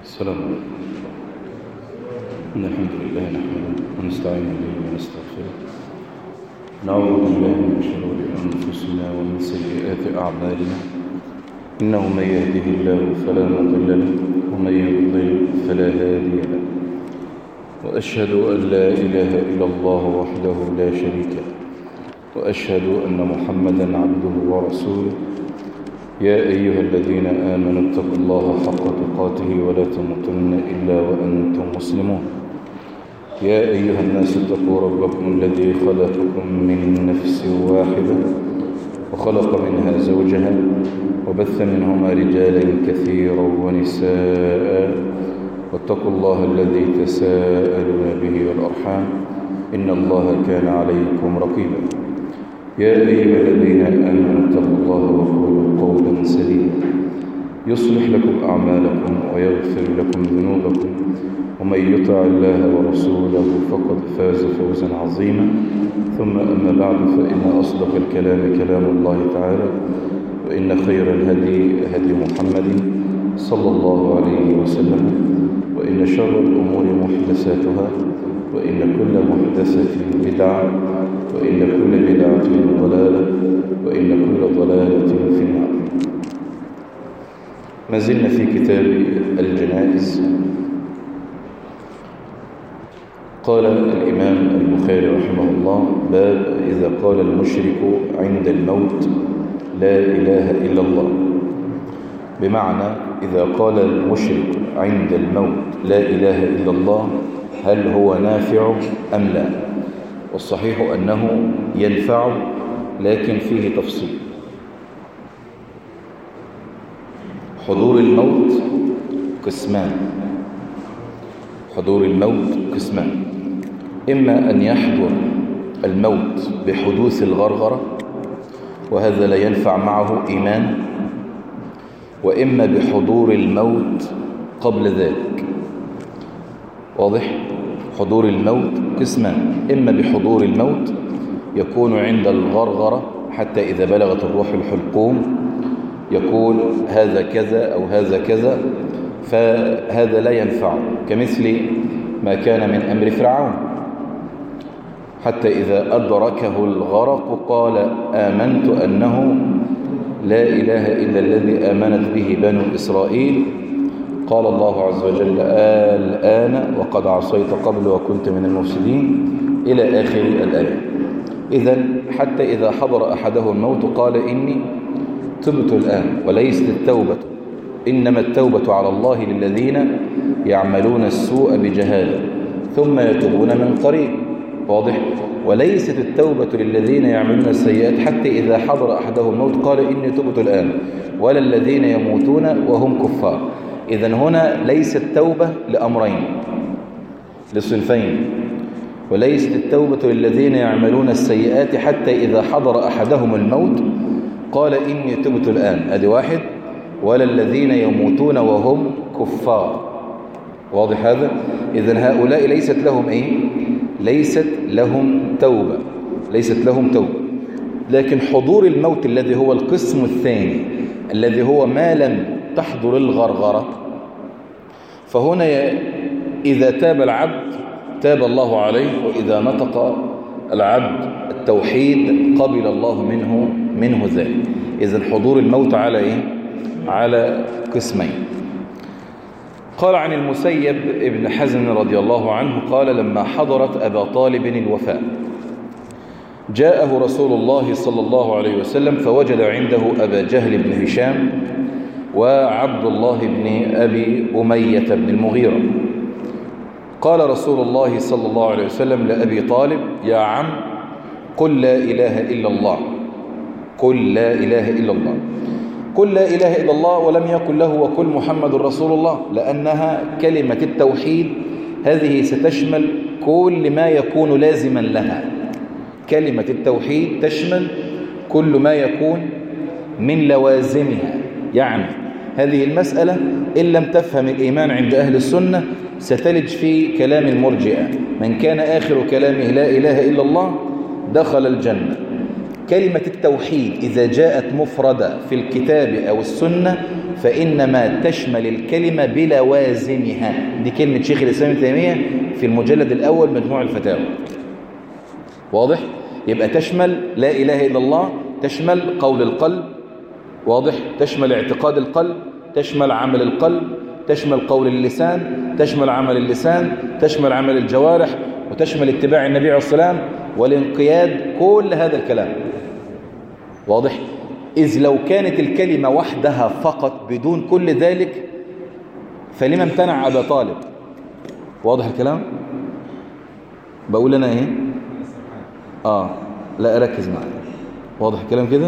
السلام عليكم إن الحمد لله نحمده ونستعين به ونستغفره نعوذ بالله من شرور أنفسنا ومن سيئات أعمالنا إنه من يهده الله فلا مضل له ومن يضلل فلا هادي له وأشهد أن لا إله إلا الله وحده لا شريك له وأشهد أن محمدا عبده ورسوله يا أيها الذين آمنوا اتقوا الله حق تقاته ولا تموتن إلا وأنتم مسلمون يا أيها الناس اتقوا ربكم الذي خلقكم من نفس واحدة وخلق منها زوجها وبث منهما رجالا كثيرا ونساء واتقوا الله الذي تساءلون به والأرحام إن الله كان عليكم رقيبا يا أيها الذين آمنوا اتقوا الله وقولوا قولا سديدا يصلح لكم أعمالكم ويغفر لكم ذنوبكم ومن يطع الله ورسوله فقد فاز فوزا عظيما ثم أما بعد فإن أصدق الكلام كلام الله تعالى وإن خير الهدي هدي محمد صلى الله عليه وسلم وإن شر الأمور محدثاتها وإن كل محدثة بدعة وإن كل بدعة ضلالة وإن كل ضلالة في النار ما زلنا في كتاب الجنائز قال الإمام البخاري رحمه الله باب إذا قال المشرك عند الموت لا إله إلا الله بمعنى إذا قال المشرك عند الموت لا إله إلا الله هل هو نافع أم لا والصحيح أنه ينفع لكن فيه تفصيل حضور الموت قسمان حضور الموت قسمان إما أن يحضر الموت بحدوث الغرغرة وهذا لا ينفع معه إيمان وإما بحضور الموت قبل ذلك واضح حضور الموت قسمان إما بحضور الموت يكون عند الغرغرة حتى إذا بلغت الروح الحلقوم يقول هذا كذا أو هذا كذا فهذا لا ينفع كمثل ما كان من أمر فرعون حتى إذا أدركه الغرق قال آمنت أنه لا إله إلا الذي آمنت به بنو إسرائيل قال الله عز وجل الآن وقد عصيت قبل وكنت من المفسدين إلى آخر الآية إذا حتى إذا حضر أحده الموت قال إني تبت الآن وليست التوبة إنما التوبة على الله للذين يعملون السوء بجهالة ثم يتوبون من قريب واضح وليست التوبة للذين يعملون السيئات حتى إذا حضر أحدهم الموت قال إني تبت الآن ولا الذين يموتون وهم كفار إذا هنا ليست توبة لأمرين لصنفين وليست التوبة للذين يعملون السيئات حتى إذا حضر أحدهم الموت قال إني تبت الآن أدي واحد ولا الذين يموتون وهم كفار واضح هذا إذا هؤلاء ليست لهم إيه ليست لهم توبة ليست لهم توبة لكن حضور الموت الذي هو القسم الثاني الذي هو ما لم تحضر الغرغرة فهنا إذا تاب العبد تاب الله عليه وإذا نطق العبد التوحيد قبل الله منه منه ذلك إذا حضور الموت على إيه؟ على قسمين قال عن المسيب ابن حزم رضي الله عنه قال لما حضرت أبا طالب الوفاء جاءه رسول الله صلى الله عليه وسلم فوجد عنده أبا جهل بن هشام وعبد الله بن أبي أمية بن المغيرة قال رسول الله صلى الله عليه وسلم لأبي طالب يا عم قل لا إله إلا الله قل لا إله إلا الله قل لا إله إلا الله ولم يقل له وقل محمد رسول الله لأنها كلمة التوحيد هذه ستشمل كل ما يكون لازما لها كلمة التوحيد تشمل كل ما يكون من لوازمها يعني هذه المسألة إن لم تفهم الإيمان عند أهل السنة ستلج في كلام المرجئة من كان آخر كلامه لا إله إلا الله دخل الجنة كلمة التوحيد إذا جاءت مفردة في الكتاب أو السنة فإنما تشمل الكلمة بلوازمها دي كلمة شيخ الإسلام ابن تيمية في المجلد الأول مجموع الفتاوى واضح؟ يبقى تشمل لا إله إلا الله تشمل قول القلب واضح؟ تشمل اعتقاد القلب تشمل عمل القلب تشمل قول اللسان تشمل عمل اللسان تشمل عمل الجوارح وتشمل اتباع النبي عليه الصلاة والسلام والانقياد كل هذا الكلام واضح إذ لو كانت الكلمة وحدها فقط بدون كل ذلك فلما امتنع أبا طالب واضح الكلام بقول أنا إيه آه لا أركز معي واضح الكلام كده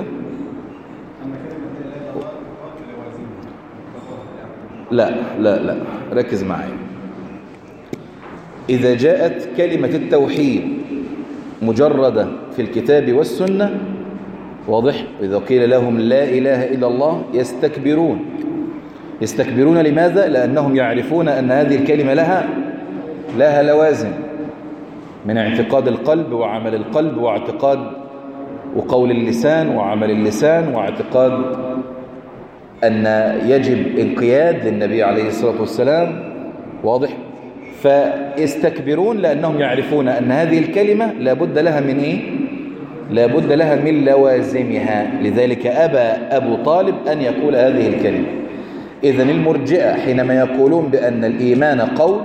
لا لا لا ركز معي إذا جاءت كلمة التوحيد مجردة في الكتاب والسنة واضح إذا قيل لهم لا إله إلا الله يستكبرون يستكبرون لماذا؟ لأنهم يعرفون أن هذه الكلمة لها لها لوازم من اعتقاد القلب وعمل القلب واعتقاد وقول اللسان وعمل اللسان واعتقاد أن يجب انقياد للنبي عليه الصلاة والسلام واضح فيستكبرون لأنهم يعرفون أن هذه الكلمة لابد لها من إيه لابد لها من لوازمها لذلك أبى أبو طالب أن يقول هذه الكلمة إذا المرجئة حينما يقولون بأن الإيمان قول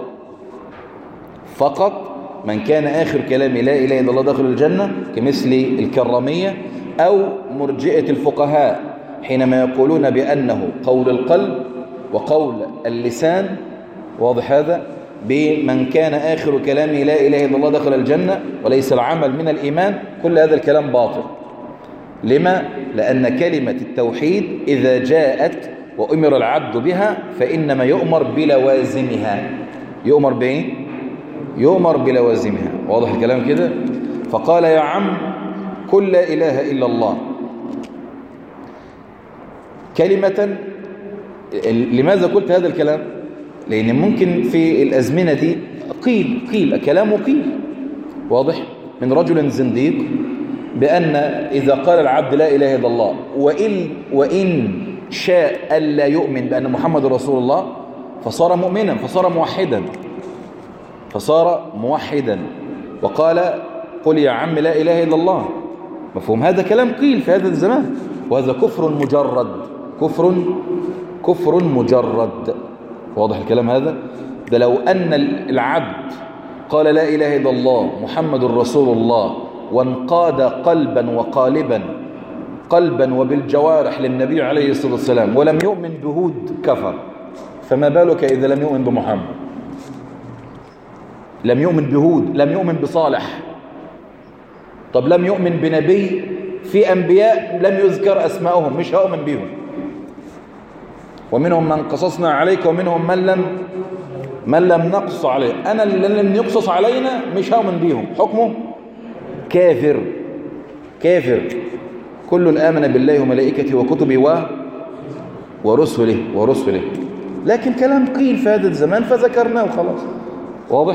فقط من كان آخر كلام لا إله إلا الله داخل الجنة كمثل الكرامية أو مرجئة الفقهاء حينما يقولون بأنه قول القلب وقول اللسان واضح هذا بمن كان آخر كلامه لا إله إلا الله دخل الجنة وليس العمل من الإيمان كل هذا الكلام باطل لما؟ لأن كلمة التوحيد إذا جاءت وأمر العبد بها فإنما يؤمر بلوازمها يؤمر بإيه؟ يؤمر بلوازمها واضح الكلام كده؟ فقال يا عم كل لا إله إلا الله كلمة لماذا قلت هذا الكلام؟ لأن ممكن في الأزمنة دي قيل قيل كلامه قيل واضح من رجل زنديق بأن إذا قال العبد لا إله إلا الله وإن, وإن شاء ألا يؤمن بأن محمد رسول الله فصار مؤمنا فصار موحدا فصار موحدا وقال قل يا عم لا إله إلا الله مفهوم هذا كلام قيل في هذا الزمان وهذا كفر مجرد كفر كفر مجرد واضح الكلام هذا ده لو أن العبد قال لا إله إلا الله محمد رسول الله وانقاد قلبا وقالبا قلبا وبالجوارح للنبي عليه الصلاة والسلام ولم يؤمن بهود كفر فما بالك إذا لم يؤمن بمحمد لم يؤمن بهود لم يؤمن بصالح طب لم يؤمن بنبي في أنبياء لم يذكر أسماؤهم مش هؤمن بهم ومنهم من قصصنا عليك ومنهم من لم من لم نقص عليه أنا اللي لم يقصص علينا مش هؤمن بيهم حكمه كافر كافر كل آمن بالله وملائكته وكتبه و ورسله ورسله لكن كلام قيل في هذا الزمان فذكرناه خلاص واضح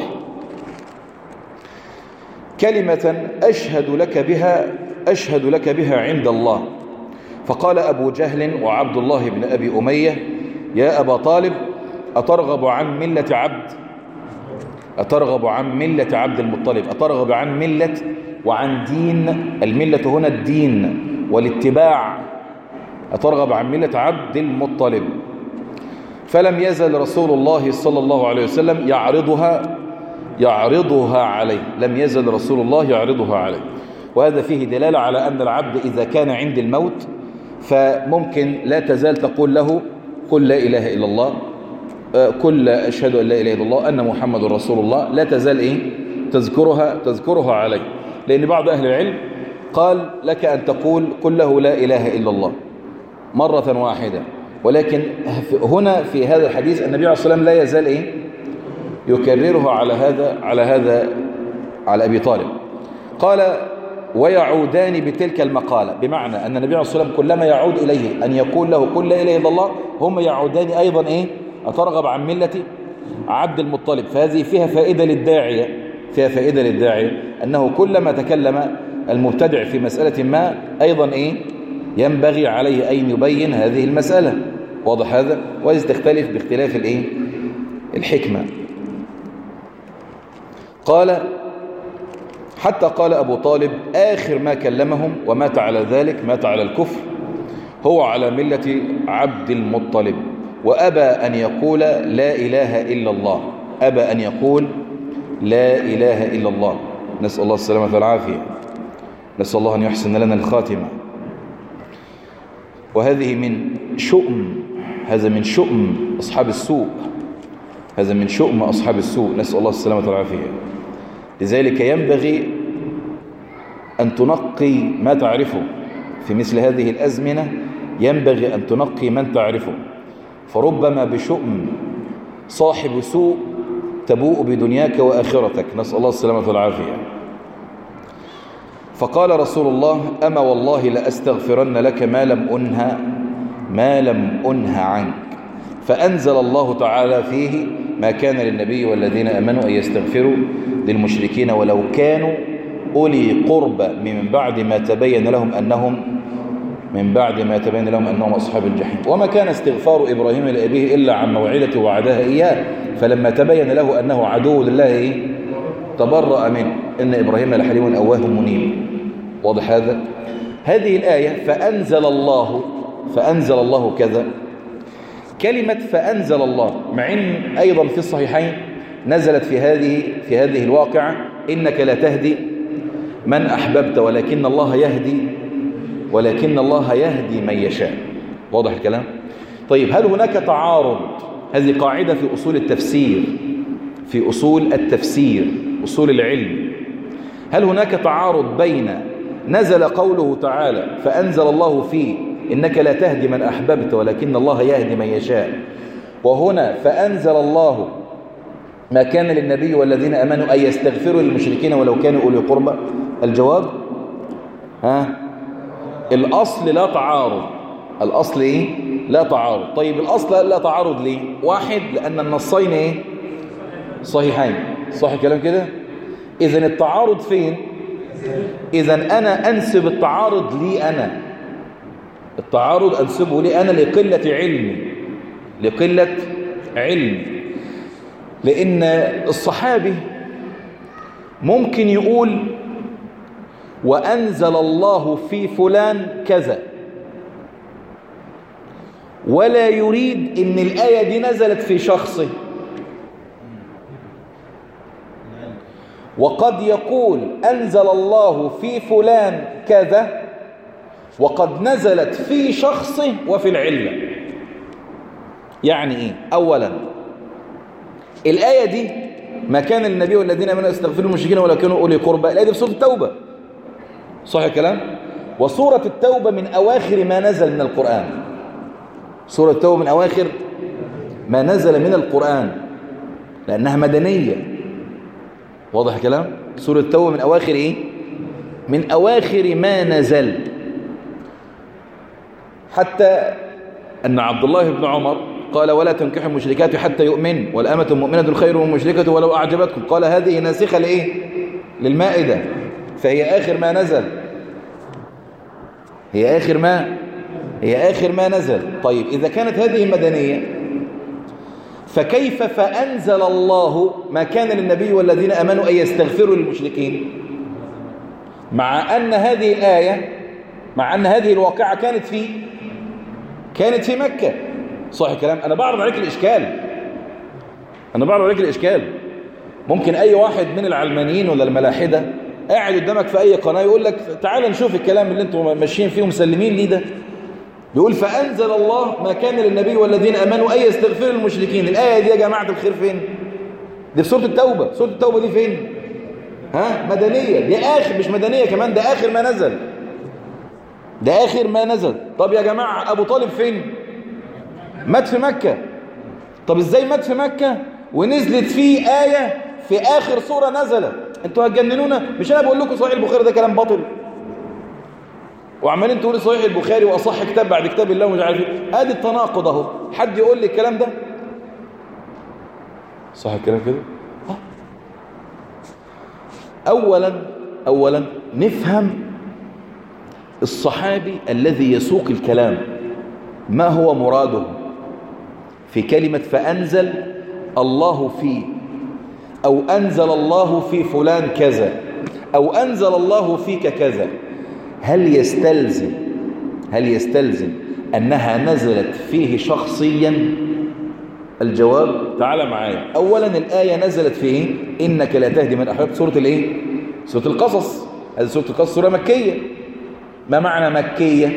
كلمة أشهد لك بها أشهد لك بها عند الله فقال أبو جهل وعبد الله بن أبي أمية يا أبا طالب أترغب عن ملة عبد أترغب عن ملة عبد المطلب أترغب عن ملة وعن دين الملة هنا الدين والاتباع أترغب عن ملة عبد المطلب فلم يزل رسول الله صلى الله عليه وسلم يعرضها يعرضها عليه لم يزل رسول الله يعرضها عليه وهذا فيه دلالة على أن العبد إذا كان عند الموت فممكن لا تزال تقول له قل لا إله إلا الله كل أشهد أن لا إله إلا الله أن محمد رسول الله لا تزال إيه تذكرها تذكرها عليه لأن بعض أهل العلم قال لك أن تقول قل له لا إله إلا الله مرة واحدة ولكن هنا في هذا الحديث النبي عليه الصلاة والسلام لا يزال إيه يكررها على هذا على هذا على أبي طالب قال ويعودان بتلك المقالة بمعنى أن النبي عليه الصلاة والسلام كلما يعود إليه أن يقول له قل لا إله إلا الله هم يعودان أيضا إيه أترغب عن ملة عبد المطلب فهذه فيها فائدة للداعية فيها فائدة للداعية أنه كلما تكلم المبتدع في مسألة ما أيضا إيه ينبغي عليه أن يبين هذه المسألة واضح هذا وإذ تختلف باختلاف الإيه الحكمة قال حتى قال أبو طالب آخر ما كلمهم ومات على ذلك مات على الكفر هو على ملة عبد المطلب وأبى أن يقول لا إله إلا الله أبى أن يقول لا إله إلا الله نسأل الله السلامة والعافية نسأل الله أن يحسن لنا الخاتمة وهذه من شؤم هذا من شؤم أصحاب السوء هذا من شؤم أصحاب السوء نسأل الله السلامة والعافية لذلك ينبغي أن تنقي ما تعرفه في مثل هذه الأزمنة ينبغي أن تنقي من تعرفه فربما بشؤم صاحب سوء تبوء بدنياك وآخرتك نسأل الله السلامة والعافية فقال رسول الله أما والله لأستغفرن لك ما لم أنهى ما لم أنهى عنك فأنزل الله تعالى فيه ما كان للنبي والذين أمنوا أن يستغفروا للمشركين ولو كانوا أولي قربى من بعد ما تبين لهم أنهم من بعد ما تبين لهم أنهم أصحاب الجحيم وما كان استغفار إبراهيم لأبيه إلا عن موعدة وعدها إياه فلما تبين له أنه عدو لله إيه؟ تبرأ منه إن إبراهيم لحليم أواه منيب واضح هذا هذه الآية فأنزل الله فأنزل الله كذا كلمة فأنزل الله مع إن أيضا في الصحيحين نزلت في هذه في هذه الواقعة إنك لا تهدي من أحببت ولكن الله يهدي ولكن الله يهدي من يشاء واضح الكلام طيب هل هناك تعارض هذه قاعدة في أصول التفسير في أصول التفسير أصول العلم هل هناك تعارض بين نزل قوله تعالى فأنزل الله فيه إنك لا تهدي من أحببت ولكن الله يهدي من يشاء وهنا فأنزل الله ما كان للنبي والذين أمنوا أن يستغفروا للمشركين ولو كانوا أولي قربى الجواب ها الأصل لا تعارض الأصل إيه لا تعارض طيب الأصل لا تعارض ليه واحد لأن النصين إيه صحيحين صح الكلام كده إذن التعارض فين إذن أنا أنسب التعارض لي أنا التعارض أنسبه لي أنا لقلة علمي لقلة علم لأن الصحابي ممكن يقول وأنزل الله في فلان كذا ولا يريد ان الآية دي نزلت في شخصه وقد يقول أنزل الله في فلان كذا وقد نزلت في شخصه وفي العلة يعني إيه أولا الآية دي ما كان للنبي والذين امنوا يستغفروا المشركين ولا كانوا أولي قربى الآية دي في سورة التوبة صح الكلام وسورة التوبة من أواخر ما نزل من القرآن سورة التوبة من أواخر ما نزل من القرآن لأنها مدنية واضح الكلام سورة التوبة من أواخر إيه من أواخر ما نزل حتى أن عبد الله بن عمر قال ولا تنكحوا المشركات حتى يؤمن والأمة مؤمنة خير من مشركة ولو أعجبتكم قال هذه ناسخة لإيه للمائدة فهي آخر ما نزل هي آخر ما هي آخر ما نزل طيب إذا كانت هذه مدنية فكيف فأنزل الله ما كان للنبي والذين أمنوا أن يستغفروا للمشركين مع أن هذه الآية مع أن هذه الواقعة كانت في كانت في مكة صح الكلام أنا بعرض عليك الإشكال أنا بعرض عليك الإشكال ممكن أي واحد من العلمانيين ولا الملاحدة قاعد قدامك في أي قناة يقول لك تعال نشوف الكلام اللي انتم ماشيين فيه ومسلمين ليه ده يقول فأنزل الله ما كان للنبي والذين أمنوا أن يستغفروا للمشركين الآية دي يا جماعة الخير فين دي في سورة التوبة سورة التوبة دي فين ها مدنية دي آخر مش مدنية كمان ده آخر ما نزل ده آخر ما نزل طب يا جماعة أبو طالب فين مات في مكة طب إزاي مات في مكة ونزلت فيه آية في آخر سورة نزلت انتوا هتجننونا مش أنا بقول لكم صحيح البخاري ده كلام باطل وعمالين تقولي صحيح البخاري واصح كتاب بعد كتاب الله ومش عارف ايه ادي التناقض اهو حد يقول لي الكلام ده صح الكلام كده اولا أولا نفهم الصحابي الذي يسوق الكلام ما هو مراده في كلمة فأنزل الله فيه أو أنزل الله في فلان كذا أو أنزل الله فيك كذا هل يستلزم هل يستلزم أنها نزلت فيه شخصيا الجواب تعال معايا أولا الآية نزلت فيه إنك لا تهدي من أحببت سورة الإيه؟ سورة القصص هذه سورة القصص سورة مكية ما معنى مكية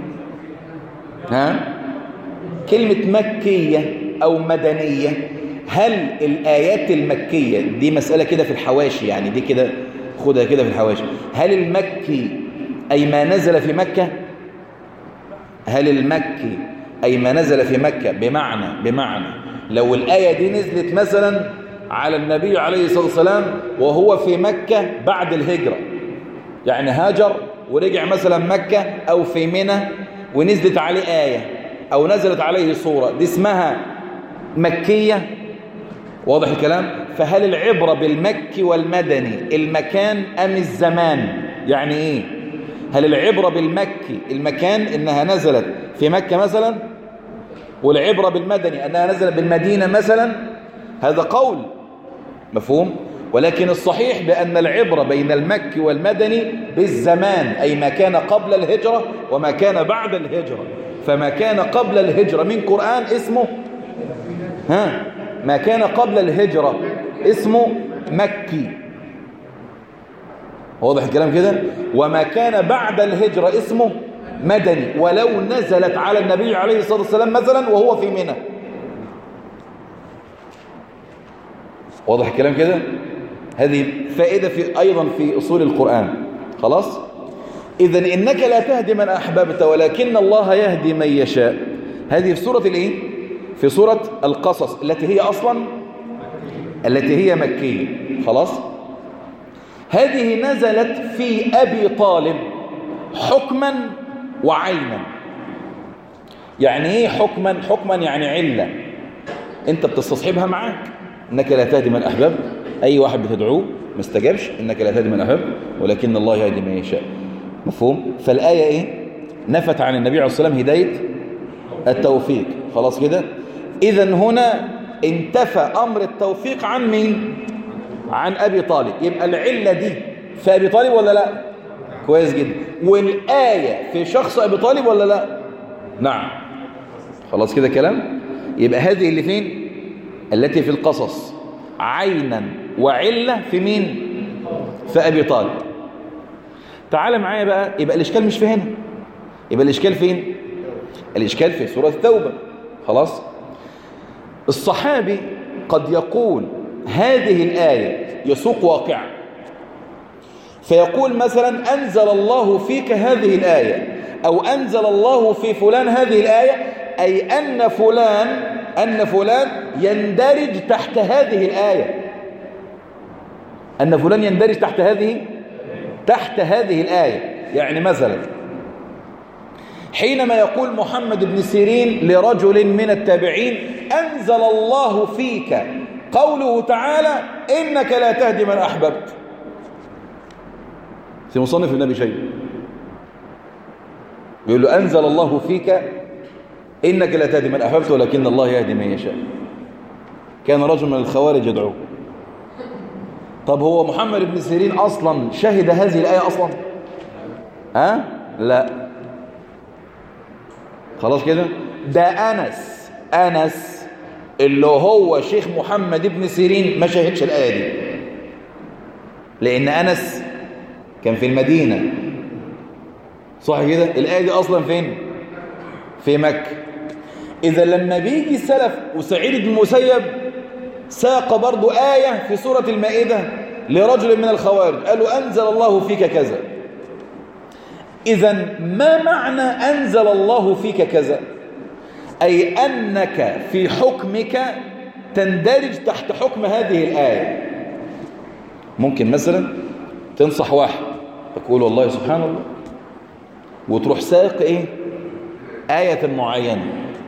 ها كلمة مكية أو مدنية هل الآيات المكية دي مسألة كده في الحواشي يعني دي كده خدها كده في الحواشي هل المكي أي ما نزل في مكة هل المكي أي ما نزل في مكة بمعنى بمعنى لو الآية دي نزلت مثلا على النبي عليه الصلاة والسلام وهو في مكة بعد الهجرة يعني هاجر ورجع مثلا مكة أو في منى ونزلت عليه آية أو نزلت عليه صورة دي اسمها مكية واضح الكلام فهل العبرة بالمكي والمدني المكان أم الزمان يعني إيه هل العبرة بالمكي المكان إنها نزلت في مكة مثلا والعبرة بالمدني أنها نزلت بالمدينة مثلا هذا قول مفهوم ولكن الصحيح بأن العبرة بين المكي والمدني بالزمان أي ما كان قبل الهجرة وما كان بعد الهجرة فما كان قبل الهجرة من قرآن اسمه ها ما كان قبل الهجرة اسمه مكي واضح الكلام كده وما كان بعد الهجرة اسمه مدني ولو نزلت على النبي عليه الصلاة والسلام مثلا وهو في منى واضح الكلام كده هذه فائدة في أيضا في أصول القرآن خلاص إذا إنك لا تهدي من أحببت ولكن الله يهدي من يشاء هذه في سورة الإيه؟ في سورة القصص التي هي أصلا التي هي مكية خلاص هذه نزلت في أبي طالب حكما وعينا يعني ايه حكما حكما يعني علة انت بتستصحبها معاك انك لا تهدي من احببت اي واحد بتدعوه ما استجابش انك لا تهدي من احببت ولكن الله يهدي من يشاء مفهوم فالايه ايه نفت عن النبي عليه الصلاه والسلام هدايه التوفيق خلاص كده اذا هنا انتفى امر التوفيق عن مين عن ابي طالب يبقى العله دي في ابي طالب ولا لا كويس جدا والآية في شخص أبي طالب ولا لا نعم خلاص كده كلام يبقى هذه اللي فين التي في القصص عينا وعلة في مين في أبي طالب تعال معايا بقى يبقى الإشكال مش في هنا يبقى الإشكال فين الإشكال في سورة التوبة خلاص الصحابي قد يقول هذه الآية يسوق واقعا فيقول مثلا أنزل الله فيك هذه الآية أو أنزل الله في فلان هذه الآية أي أن فلان أن فلان يندرج تحت هذه الآية أن فلان يندرج تحت هذه تحت هذه الآية يعني مثلا حينما يقول محمد بن سيرين لرجل من التابعين أنزل الله فيك قوله تعالى إنك لا تهدي من أحببت في مصنف النبي شيء يقول له أنزل الله فيك إنك لا تهدي من أحببت ولكن الله يهدي من يشاء كان رجل من الخوارج يدعوه طب هو محمد بن سيرين أصلا شهد هذه الآية أصلا ها لا خلاص كده ده أنس أنس اللي هو شيخ محمد بن سيرين ما شهدش الآية دي لأن أنس كان في المدينة صح كده الآية دي أصلا فين في مكة إذا لما بيجي السلف وسعيد بن المسيب ساق برضو آية في سورة المائدة لرجل من الخوارج قالوا أنزل الله فيك كذا إذا ما معنى أنزل الله فيك كذا أي أنك في حكمك تندرج تحت حكم هذه الآية ممكن مثلا تنصح واحد تقول والله سبحان الله وتروح ساق ايه آية معينة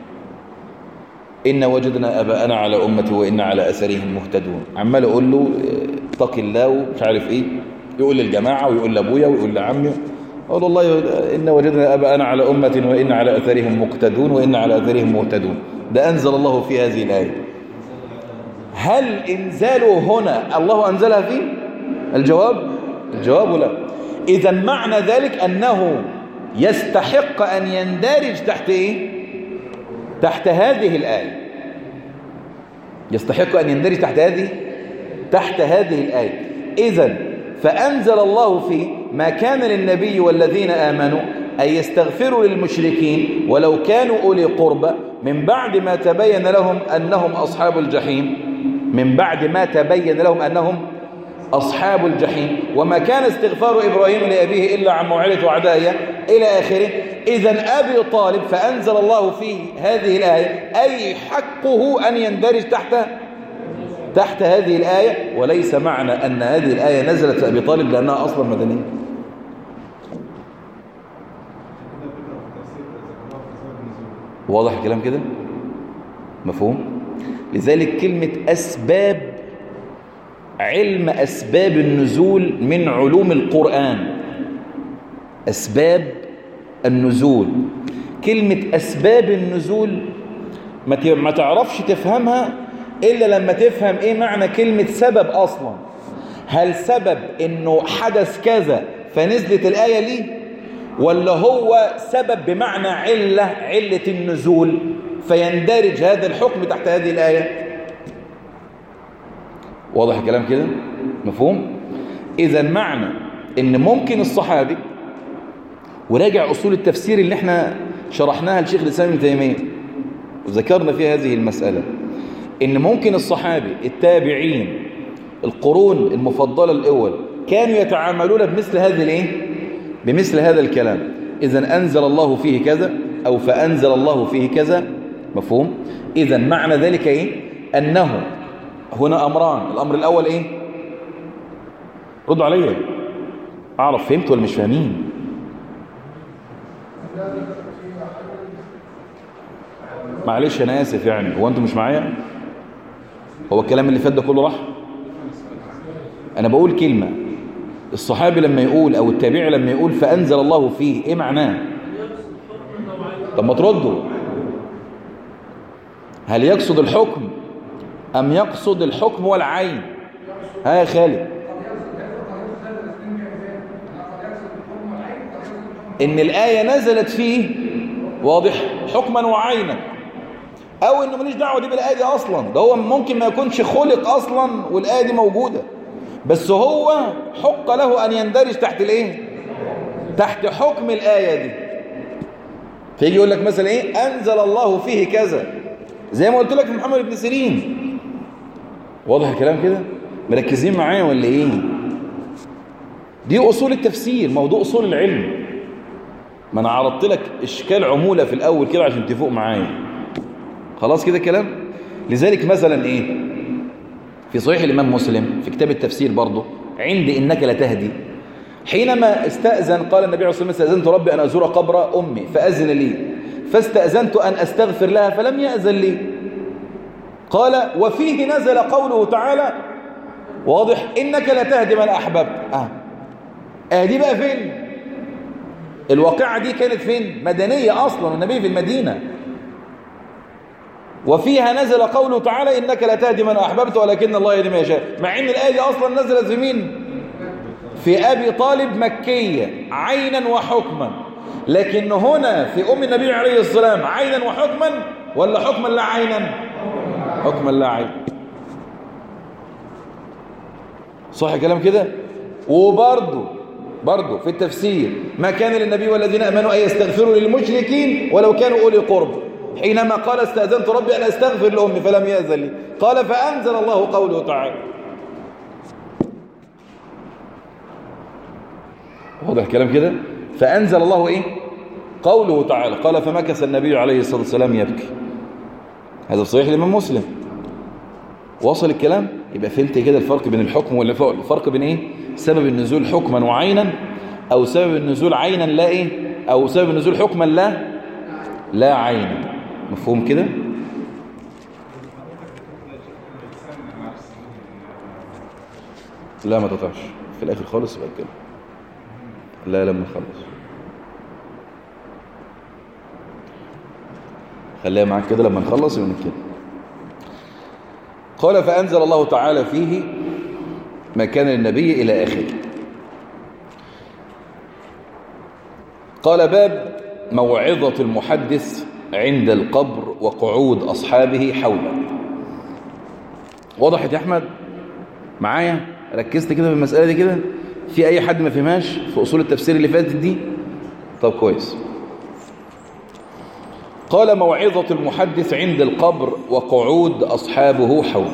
إن وجدنا أباءنا على أمة وإن على أثرهم مهتدون عمال أقول له اتق الله ومش عارف إيه يقول للجماعة ويقول لأبويا ويقول لعمي أقول والله إن وجدنا أباءنا على أمة وإن على أثرهم مقتدون وإن على أثرهم مهتدون ده أنزل الله في هذه الآية هل إنزاله هنا الله أنزلها فيه الجواب الجواب لا إذا معنى ذلك أنه يستحق أن يندرج تحت إيه تحت هذه الآية يستحق أن يندرج تحت هذه تحت هذه الآية إذا فأنزل الله فيه ما كان للنبي والذين آمنوا أن يستغفروا للمشركين ولو كانوا أولي قربى من بعد ما تبين لهم أنهم أصحاب الجحيم من بعد ما تبين لهم أنهم أصحاب الجحيم وما كان استغفار إبراهيم لأبيه إلا عن موعدة وعدايا إلى آخره إذا أبي طالب فأنزل الله فيه هذه الآية أي حقه أن يندرج تحت تحت هذه الآية وليس معنى أن هذه الآية نزلت لأبي طالب لأنها أصلا مدنية واضح الكلام كده مفهوم لذلك كلمة أسباب علم أسباب النزول من علوم القرآن أسباب النزول كلمة أسباب النزول ما تعرفش تفهمها إلا لما تفهم إيه معنى كلمة سبب أصلا هل سبب إنه حدث كذا فنزلت الآية ليه ولا هو سبب بمعنى علة علة النزول فيندرج هذا الحكم تحت هذه الآية واضح الكلام كده مفهوم إذا معنى إن ممكن الصحابي وراجع أصول التفسير اللي احنا شرحناها لشيخ الإسلام ابن تيمية وذكرنا في هذه المسألة إن ممكن الصحابي التابعين القرون المفضلة الأول كانوا يتعاملون بمثل هذه الايه بمثل هذا الكلام إذا أنزل الله فيه كذا أو فأنزل الله فيه كذا مفهوم إذا معنى ذلك إيه أنه هنا أمران الأمر الأول إيه ردوا عليا أعرف فهمت ولا مش فاهمين معلش أنا آسف يعني هو أنتم مش معايا هو الكلام اللي فات ده كله راح أنا بقول كلمة الصحابي لما يقول أو التابعي لما يقول فأنزل الله فيه إيه معناه طب ما تردوا هل يقصد الحكم أم يقصد الحكم والعين ها يا خالد إن الآية نزلت فيه واضح حكما وعينا أو إنه ماليش دعوة دي بالآية دي أصلا ده هو ممكن ما يكونش خلق أصلا والآية دي موجودة بس هو حق له أن يندرج تحت الإيه تحت حكم الآية دي فيجي يقول لك مثلا إيه أنزل الله فيه كذا زي ما قلت لك محمد بن سيرين واضح الكلام كده مركزين معايا ولا إيه دي أصول التفسير موضوع أصول العلم ما أنا عرضت لك إشكال عمولة في الأول كده عشان تفوق معايا خلاص كده الكلام لذلك مثلا إيه في صحيح الإمام مسلم في كتاب التفسير برضه عندي إنك لتهدي حينما استأذن قال النبي عليه الصلاة والسلام استأذنت ربي أن أزور قبر أمي فأذن لي فاستأذنت أن أستغفر لها فلم يأذن لي قال وفيه نزل قوله تعالى واضح إنك لتهدي من أحببت آه. آه دي بقى فين الواقعة دي كانت فين مدنية أصلا النبي في المدينة وفيها نزل قوله تعالى إنك لا تهدي من أحببت ولكن الله يهدي من يشاء مع إن الآية دي أصلا نزلت في مين في أبي طالب مكية عينا وحكما لكن هنا في أم النبي عليه السلام عينا وحكما ولا حكما لا عينا حكما لا عين صح كلام كده وبرضه برضه في التفسير ما كان للنبي والذين امنوا ان يستغفروا للمشركين ولو كانوا اولي قرب حينما قال استاذنت ربي ان استغفر لامي فلم ياذن لي قال فانزل الله قوله تعالى واضح الكلام كده فانزل الله ايه قوله تعالى قال فمكث النبي عليه الصلاه والسلام يبكي هذا صحيح الامام مسلم وصل الكلام يبقى فهمت كده الفرق بين الحكم والفرق بين ايه سبب النزول حكما وعينا او سبب النزول عينا لا ايه او سبب النزول حكما لا لا عينا مفهوم كده لا ما تقطعش في الاخر خالص يبقى كده لا لما نخلص خليها معاك كده لما نخلص يبقى كده قال فأنزل الله تعالى فيه ما كان للنبي إلى آخره قال باب موعظة المحدث عند القبر وقعود أصحابه حوله وضحت يا أحمد معايا ركزت كده في المسألة دي كده في أي حد ما فهمهاش في أصول التفسير اللي فاتت دي طب كويس قال موعظة المحدث عند القبر وقعود أصحابه حوله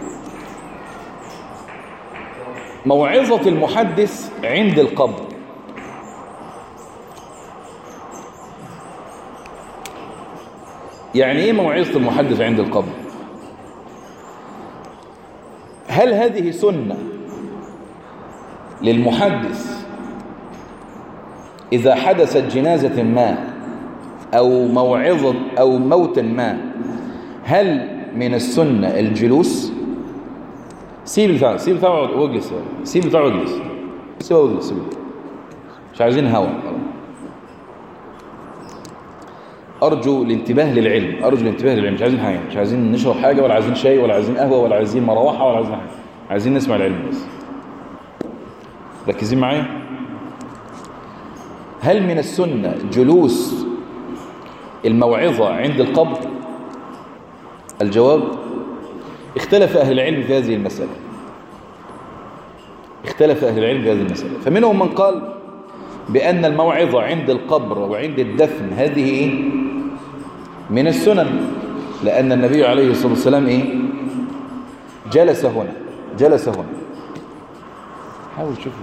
موعظة المحدث عند القبر يعني ايه موعظة المحدث عند القبر هل هذه سنة للمحدث إذا حدثت جنازة ما أو موعظة أو موت ما هل من السنة الجلوس سيب البتاع سيب البتاع واجلس سيب البتاع واجلس سيبه واجلس سيبه مش عايزين هوا أرجو الانتباه للعلم أرجو الانتباه للعلم مش عايزين حاجة مش عايزين نشرب حاجة ولا عايزين شاي ولا عايزين قهوة ولا عايزين مروحة ولا عايزين حاجة عايزين نسمع العلم بس ركزين معايا هل من السنة جلوس الموعظة عند القبر الجواب اختلف أهل العلم في هذه المسألة اختلف أهل العلم في هذه المسألة فمنهم من قال بأن الموعظة عند القبر وعند الدفن هذه إيه؟ من السنن لأن النبي عليه الصلاة والسلام إيه؟ جلس هنا جلس هنا حاول تشوف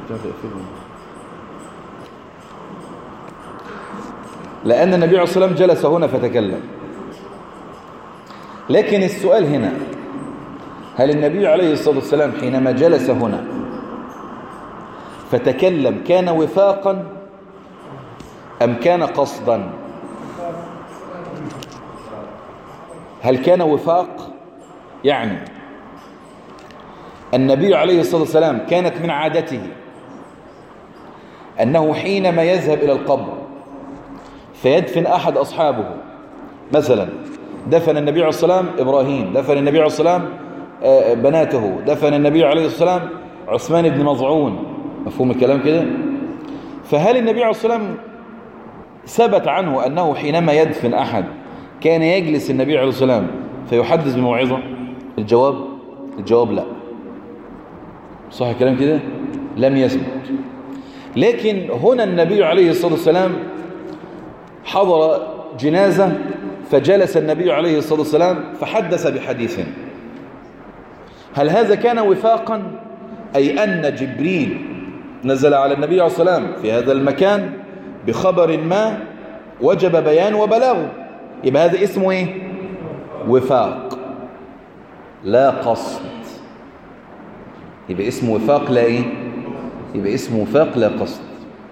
لأن النبي عليه الصلاة والسلام جلس هنا فتكلم لكن السؤال هنا هل النبي عليه الصلاة والسلام حينما جلس هنا فتكلم كان وفاقا أم كان قصدا هل كان وفاق يعني النبي عليه الصلاة والسلام كانت من عادته أنه حينما يذهب إلى القبر فيدفن أحد أصحابه مثلا دفن النبي عليه الصلاة والسلام إبراهيم دفن النبي عليه الصلاة والسلام بناته دفن النبي عليه الصلاة والسلام عثمان بن مظعون مفهوم الكلام كده فهل النبي عليه الصلاة والسلام ثبت عنه أنه حينما يدفن أحد كان يجلس النبي عليه الصلاة والسلام فيحدث بموعظة الجواب الجواب لا صح الكلام كده لم يثبت لكن هنا النبي عليه الصلاة والسلام حضر جنازة فجلس النبي عليه الصلاة والسلام فحدث بحديث هل هذا كان وفاقا أي أن جبريل نزل على النبي عليه الصلاة والسلام في هذا المكان بخبر ما وجب بيان وبلاغه يبقى هذا اسمه ايه وفاق لا قصد يبقى اسمه وفاق لا ايه يبقى اسمه وفاق لا قصد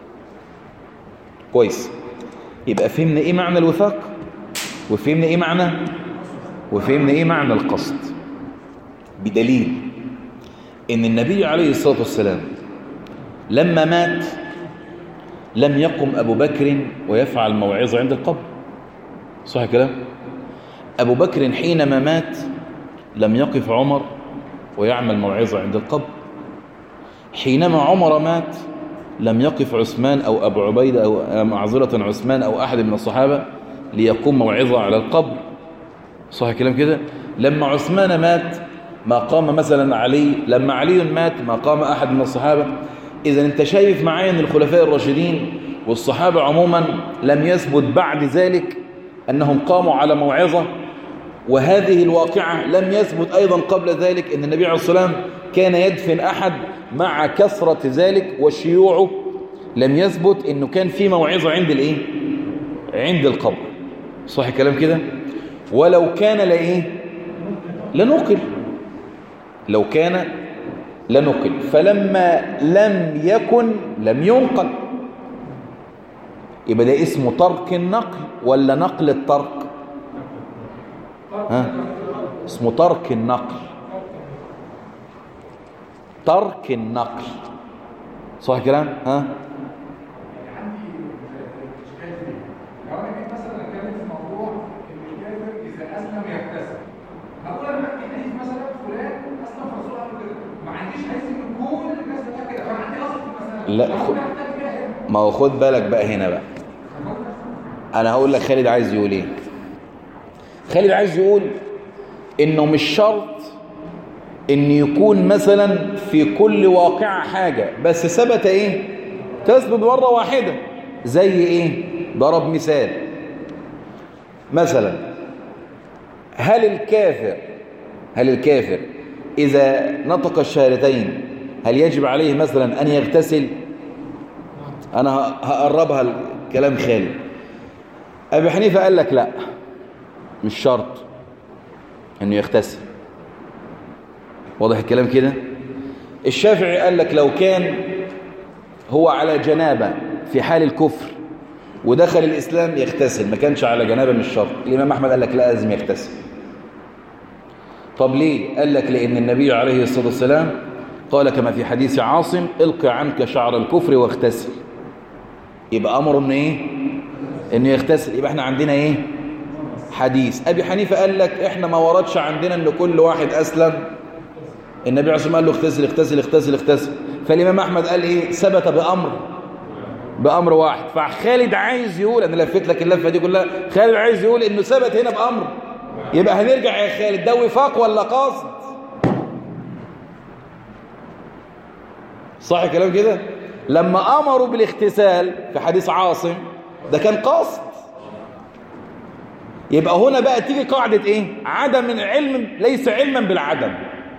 كويس يبقى فهمنا ايه معنى الوفاق وفهمنا ايه معنى وفهمنا ايه معنى القصد بدليل ان النبي عليه الصلاة والسلام لما مات لم يقم أبو بكر ويفعل موعظة عند القبر صح كلام أبو بكر حينما مات لم يقف عمر ويعمل موعظة عند القبر حينما عمر مات لم يقف عثمان أو أبو عبيدة أو معذرة عثمان أو أحد من الصحابة ليقوم موعظة على القبر صح كلام كده لما عثمان مات ما قام مثلا علي لما علي مات ما قام أحد من الصحابة إذا أنت شايف معايا أن الخلفاء الراشدين والصحابة عموما لم يثبت بعد ذلك أنهم قاموا على موعظة وهذه الواقعة لم يثبت أيضا قبل ذلك أن النبي عليه الصلاة والسلام كان يدفن أحد مع كثرة ذلك وشيوعه لم يثبت أنه كان في موعظة عند الإيه؟ عند القبر صح الكلام كده ولو كان لإيه لنقل لو كان لنقل فلما لم يكن لم ينقل يبقى ده اسمه ترك النقل ولا نقل الترك ها اسمه ترك النقل ترك النقل صح الكلام ها عندي اشكال دي لو انا جيت مثلا اتكلم في موضوع ان الكافر اذا اسلم يكتسب هقول انا عندي حديث مثلا فلان اسلم الرسول قال كده ما عنديش حديث ان كل الناس بتقول كده فانا عندي اصل مثلا لا، أنا خد- محتاج فيها هنا. ما هو خد بالك بقى هنا بقى انا هقول لك خالد عايز يقول ايه خالد عايز يقول انه مش شرط ان يكون مثلا في كل واقعة حاجة بس ثبت ايه تثبت مرة واحدة زي ايه ضرب مثال مثلا هل الكافر هل الكافر اذا نطق الشهادتين هل يجب عليه مثلا ان يغتسل انا ه- هقربها الكلام خالد ابي حنيفه قال لك لا مش شرط انه يغتسل واضح الكلام كده الشافعي قال لك لو كان هو على جنابه في حال الكفر ودخل الاسلام يغتسل ما كانش على جنابه مش شرط الامام احمد قال لك لا لازم يغتسل طب ليه قال لك لان النبي عليه الصلاه والسلام قال كما في حديث عاصم الق عنك شعر الكفر واغتسل يبقى امر ان ايه انه يغتسل يبقى احنا عندنا ايه حديث ابي حنيفه قال لك احنا ما وردش عندنا ان كل واحد اسلم النبي عليه الصلاه والسلام قال له اغتسل اغتسل اغتسل اغتسل فالامام احمد قال ايه ثبت بامر بامر واحد فخالد عايز يقول انا لفيت لك اللفه دي كلها خالد عايز يقول انه ثبت هنا بامر يبقى هنرجع يا خالد ده وفاق ولا قصد صح الكلام كده لما امروا بالاغتسال في حديث عاصم ده كان قصد يبقى هنا بقى تيجي قاعدة ايه عدم العلم ليس علما بالعدم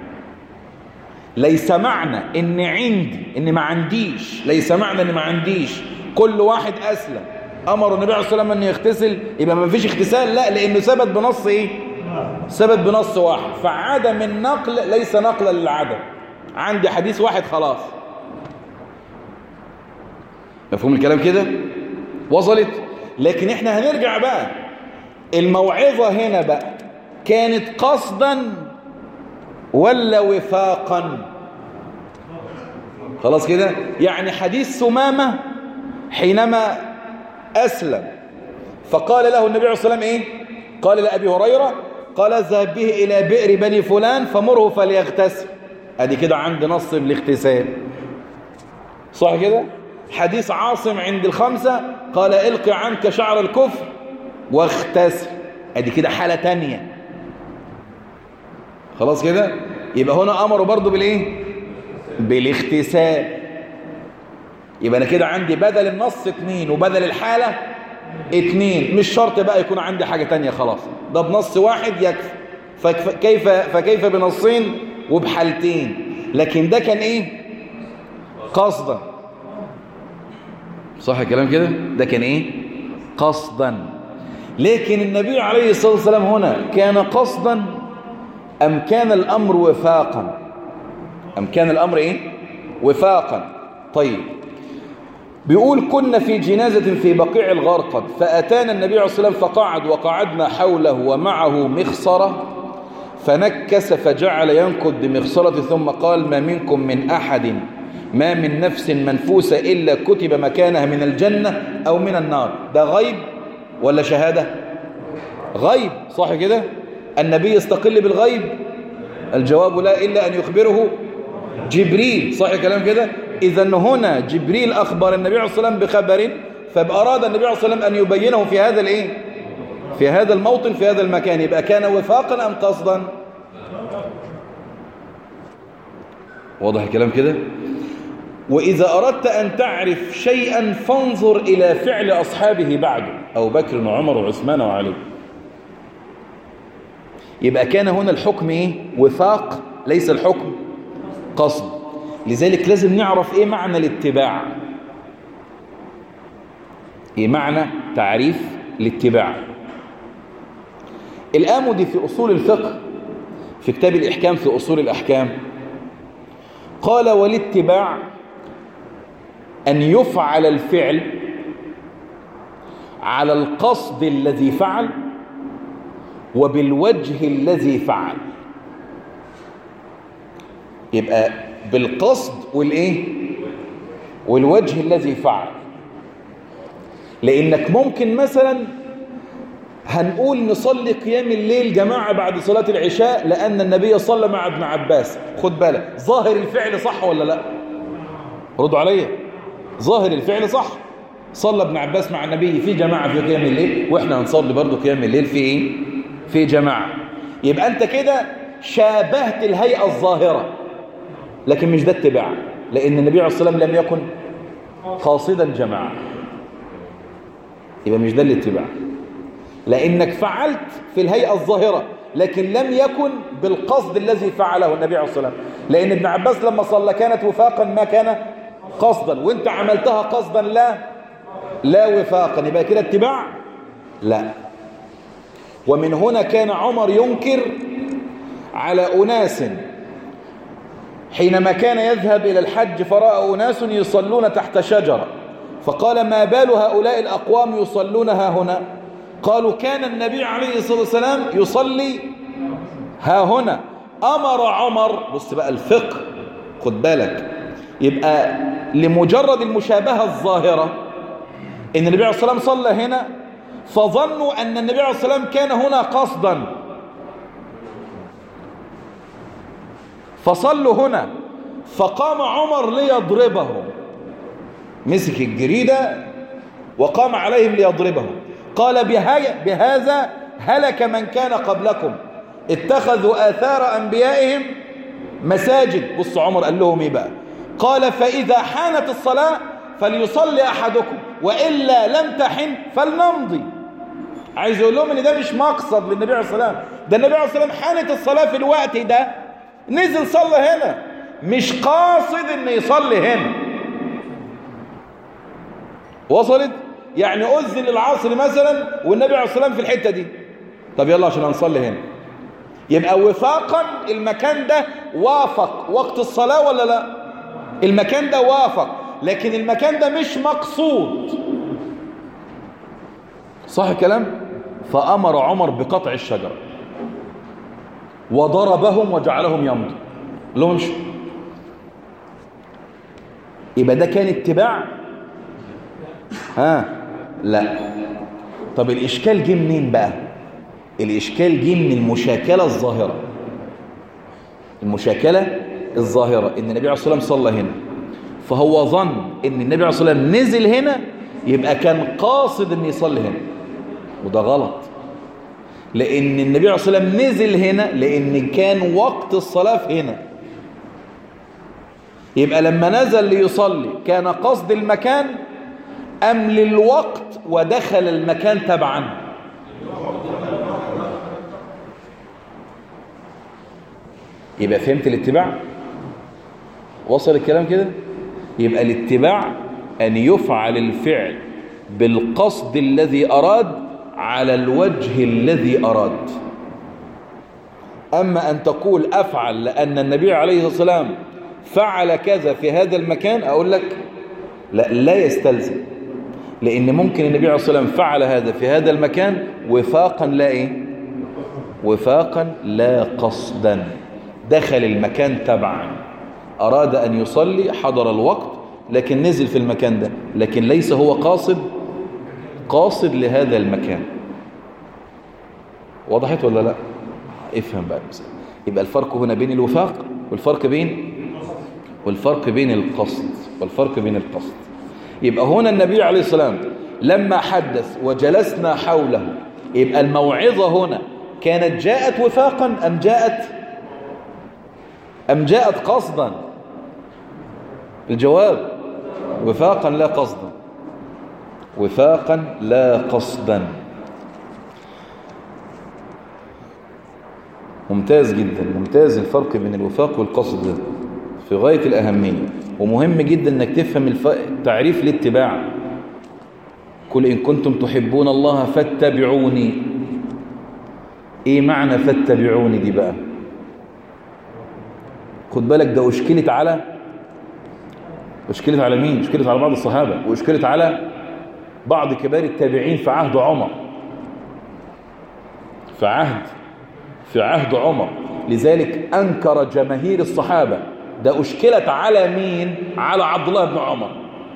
ليس معنى ان عندي ان ما عنديش ليس معنى ان ما عنديش كل واحد اسلم امر النبي عليه الصلاه والسلام انه يغتسل يبقى ما فيش اغتسال لا لانه ثبت بنص ايه ثبت بنص واحد فعدم النقل ليس نقلا للعدم عندي حديث واحد خلاص مفهوم الكلام كده وصلت لكن احنا هنرجع بقى الموعظة هنا بقى كانت قصدا ولا وفاقا خلاص كده يعني حديث ثمامة حينما أسلم فقال له النبي عليه الصلاة والسلام إيه قال لأبي هريرة قال اذهب به إلى بئر بني فلان فمره فليغتسل ادي كده عند نص بالاغتسال صح كده حديث عاصم عند الخمسة قال الق عنك شعر الكفر واغتسل ادي كده حالة تانية خلاص كده يبقى هنا امروا برضو بالايه بالاغتسال يبقى انا كده عندي بدل النص اتنين وبدل الحالة اتنين مش شرط بقى يكون عندي حاجة تانية خلاص ده بنص واحد يكفي فكيف, فكيف بنصين وبحالتين لكن ده كان ايه قصدا صح الكلام كده ده كان ايه قصدا لكن النبي عليه الصلاة والسلام هنا كان قصدا أم كان الأمر وفاقا أم كان الأمر إيه وفاقا طيب بيقول كنا في جنازة في بقيع الغرقد فأتانا النبي عليه الصلاة والسلام فقعد وقعدنا حوله ومعه مخصرة فنكس فجعل ينكد بمخصرة ثم قال ما منكم من أحد ما من نفس منفوسة إلا كتب مكانها من الجنة أو من النار ده غيب ولا شهادة غيب صح كده النبي يستقل بالغيب الجواب لا إلا أن يخبره جبريل صح كلام كده إذا هنا جبريل أخبر النبي عليه الصلاة والسلام بخبر فأراد النبي عليه الصلاة والسلام أن يبينه في هذا الإيه في هذا الموطن في هذا المكان يبقى كان وفاقا أم قصدا واضح الكلام كده وإذا أردت أن تعرف شيئا فانظر إلى فعل أصحابه بعده أو بكر وعمر وعثمان وعلي يبقى كان هنا الحكم إيه؟ وفاق ليس الحكم قصد لذلك لازم نعرف إيه معنى الاتباع إيه معنى تعريف الاتباع الآمدي في أصول الفقه في كتاب الإحكام في أصول الأحكام قال والاتباع أن يفعل الفعل على القصد الذي فعل وبالوجه الذي فعل يبقى بالقصد والايه والوجه الذي فعل لانك ممكن مثلا هنقول نصلي قيام الليل جماعة بعد صلاة العشاء لأن النبي صلى مع ابن عباس خد بالك ظاهر الفعل صح ولا لا ردوا عليا ظاهر الفعل صح صلى ابن عباس مع النبي في جماعة في قيام الليل واحنا هنصلي برضو قيام الليل في ايه في جماعة يبقى انت كده شابهت الهيئة الظاهرة لكن مش ده اتباع لان النبي عليه الصلاة والسلام لم يكن قاصدا جماعة يبقى مش ده الاتباع لانك فعلت في الهيئة الظاهرة لكن لم يكن بالقصد الذي فعله النبي عليه الصلاة والسلام لان ابن عباس لما صلى كانت وفاقا ما كان قصدا وانت عملتها قصدا لا لا وفاقا يبقى كده اتباع لا ومن هنا كان عمر ينكر على أناس حينما كان يذهب إلى الحج فرأى أناس يصلون تحت شجرة فقال ما بال هؤلاء الأقوام يصلون ها هنا قالوا كان النبي عليه الصلاة والسلام يصلي ها هنا أمر عمر بص بقى الفقه خد بالك يبقى لمجرد المشابهة الظاهرة ان النبي عليه الصلاة والسلام صلى هنا فظنوا ان النبي عليه الصلاة والسلام كان هنا قصدا فصلوا هنا فقام عمر ليضربهم مسك الجريدة وقام عليهم ليضربهم قال بهذا هلك من كان قبلكم اتخذوا آثار أنبيائهم مساجد بص عمر قال لهم ايه بقى قال فإذا حانت الصلاة فليصلي أحدكم وإلا لم تحن فلنمضي عايز يقول لهم ان ده مش مقصد للنبي عليه الصلاة والسلام ده النبي عليه الصلاة والسلام حانت الصلاة في الوقت ده نزل صلى هنا مش قاصد ان يصلي هنا وصلت يعني أذن العصر مثلا والنبي عليه الصلاة والسلام في الحتة دي طب يلا عشان هنصلي هنا يبقى وفاقا المكان ده وافق وقت الصلاة ولا لا المكان ده وافق لكن المكان ده مش مقصود صح الكلام فأمر عمر بقطع الشجرة وضربهم وجعلهم يمضوا لهم مش يبقى ده كان اتباع ها لا طب الإشكال جه منين بقى الإشكال جه من المشاكلة الظاهرة المشاكلة الظاهرة إن النبي عليه الصلاة والسلام صلى هنا فهو ظن إن النبي عليه الصلاة والسلام نزل هنا يبقى كان قاصد إن يصلي هنا وده غلط لأن النبي عليه الصلاة والسلام نزل هنا لأن كان وقت الصلاة في هنا يبقى لما نزل ليصلي كان قصد المكان أم للوقت ودخل المكان تبعا يبقى فهمت الاتباع وصل الكلام كده يبقى الاتباع أن يفعل الفعل بالقصد الذي أراد على الوجه الذي أراد أما أن تقول أفعل لأن النبي عليه الصلاة والسلام فعل كذا في هذا المكان أقول لك لا, لا يستلزم لأن ممكن النبي عليه الصلاة والسلام فعل هذا في هذا المكان وفاقا لا إيه وفاقا لا قصدا دخل المكان تبعا أراد أن يصلي حضر الوقت لكن نزل في المكان ده لكن ليس هو قاصد قاصد لهذا المكان وضحت ولا لا افهم بقى المسألة يبقى الفرق هنا بين الوفاق والفرق بين والفرق بين القصد والفرق بين القصد يبقى هنا النبي عليه السلام لما حدث وجلسنا حوله يبقى الموعظة هنا كانت جاءت وفاقا أم جاءت أم جاءت قصدا الجواب وفاقا لا قصدا وفاقا لا قصدا ممتاز جدا ممتاز الفرق بين الوفاق والقصد ده في غاية الأهمية ومهم جدا انك تفهم الف... تعريف الاتباع قل إن كنتم تحبون الله فاتبعوني ايه معنى فاتبعوني دي بقى خد بالك ده اشكلت على اشكلت على مين اشكلت على بعض الصحابة واشكلت على بعض كبار التابعين في عهد عمر في عهد في عهد عمر لذلك أنكر جماهير الصحابة ده أشكلت على مين على عبد الله بن عمر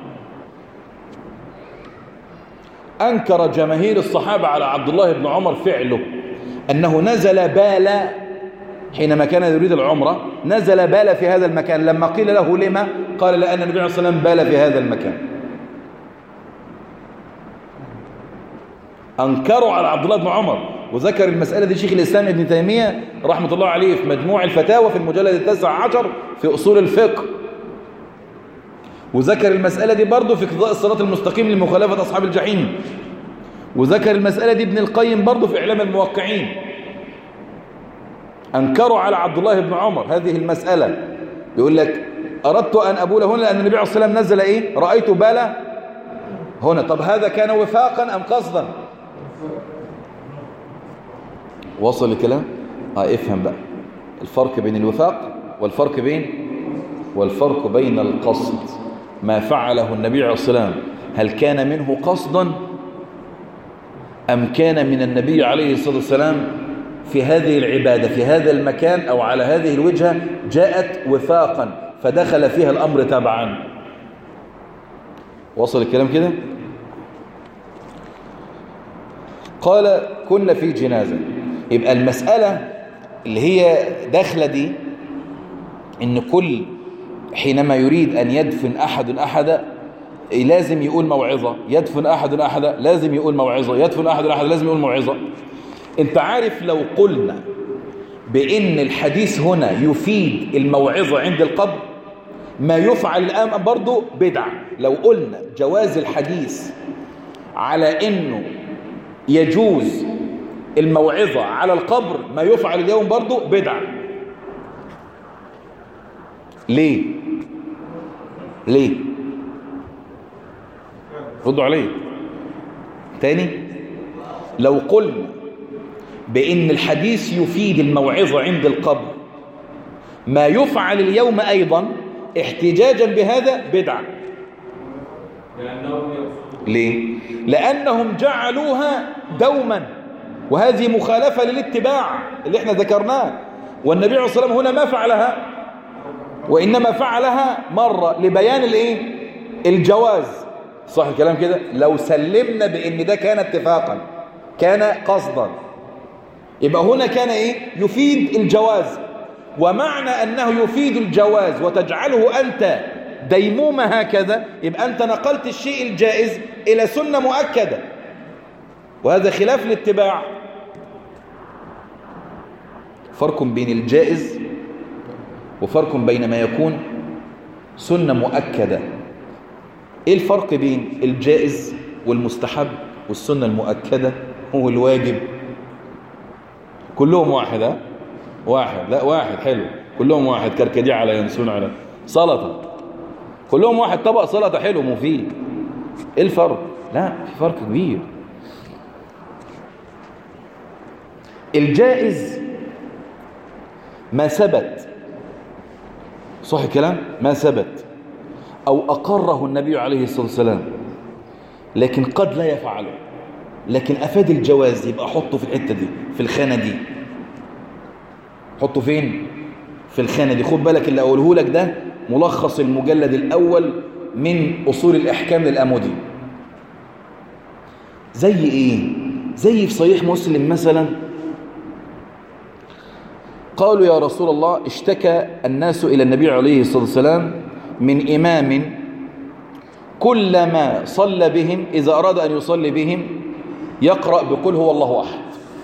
أنكر جماهير الصحابة على عبد الله بن عمر فعله أنه نزل بالا حينما كان يريد العمرة نزل بالا في هذا المكان لما قيل له لما قال لأن النبي عليه الصلاة والسلام بالا في هذا المكان أنكروا على عبد الله بن عمر وذكر المسألة دي شيخ الإسلام ابن تيمية رحمة الله عليه في مجموع الفتاوى في المجلد التاسع عشر في أصول الفقه وذكر المسألة دي برضه في قضاء الصراط المستقيم لمخالفة أصحاب الجحيم وذكر المسألة دي ابن القيم برضه في إعلام الموقعين أنكروا على عبد الله بن عمر هذه المسألة يقول لك أردت أن أبول هنا لأن النبي عليه الصلاة والسلام نزل إيه رأيت بالا هنا طب هذا كان وفاقا أم قصدا وصل الكلام اه افهم بقى الفرق بين الوفاق والفرق بين والفرق بين القصد ما فعله النبي عليه الصلاة والسلام هل كان منه قصدا أم كان من النبي عليه الصلاة والسلام في هذه العبادة في هذا المكان أو على هذه الوجهة جاءت وفاقا فدخل فيها الأمر تبعا وصل الكلام كده قال كنا في جنازة يبقى المسألة اللي هي داخلة دي ان كل حينما يريد أن يدفن أحد أحدا لازم يقول موعظة يدفن أحد أحدا لازم يقول موعظة يدفن أحد أحدا لازم يقول موعظة انت عارف لو قلنا بأن الحديث هنا يفيد الموعظة عند القبر ما يفعل الآن برضو بدعة لو قلنا جواز الحديث على أنه يجوز الموعظة على القبر ما يفعل اليوم برضو بدعة ليه ليه ردوا عليه تاني لو قلنا بأن الحديث يفيد الموعظة عند القبر ما يفعل اليوم أيضا احتجاجا بهذا بدعة ليه؟ لأنهم جعلوها دوما وهذه مخالفة للاتباع اللي احنا ذكرناه والنبي عليه الصلاة والسلام هنا ما فعلها وإنما فعلها مرة لبيان الايه الجواز صح الكلام كده لو سلمنا بأن ده كان اتفاقا كان قصدا يبقى هنا كان ايه يفيد الجواز ومعنى أنه يفيد الجواز وتجعله أنت ديمومة هكذا يبقى أنت نقلت الشيء الجائز إلى سنة مؤكدة وهذا خلاف الاتباع فرق بين الجائز وفرق بين ما يكون سنة مؤكدة ايه الفرق بين الجائز والمستحب والسنة المؤكدة هو الواجب كلهم واحد ها واحد لا واحد حلو كلهم واحد كركديه على ينسون على سلطة كلهم واحد طبق سلطة حلو مفيد ايه الفرق لا في فرق كبير الجائز ما ثبت صح الكلام ما ثبت أو أقره النبي عليه الصلاة والسلام لكن قد لا يفعله لكن أفاد الجواز يبقى حطه في الحتة دي في الخانة دي حطه فين في الخانة دي خد بالك اللي أقوله لك ده ملخص المجلد الأول من أصول الإحكام للأمودي زي إيه زي في صحيح مسلم مثلا قالوا يا رسول الله اشتكى الناس إلى النبي عليه الصلاة والسلام من إمام كلما صلى بهم إذا أراد أن يصلي بهم يقرأ بقول هو الله أحد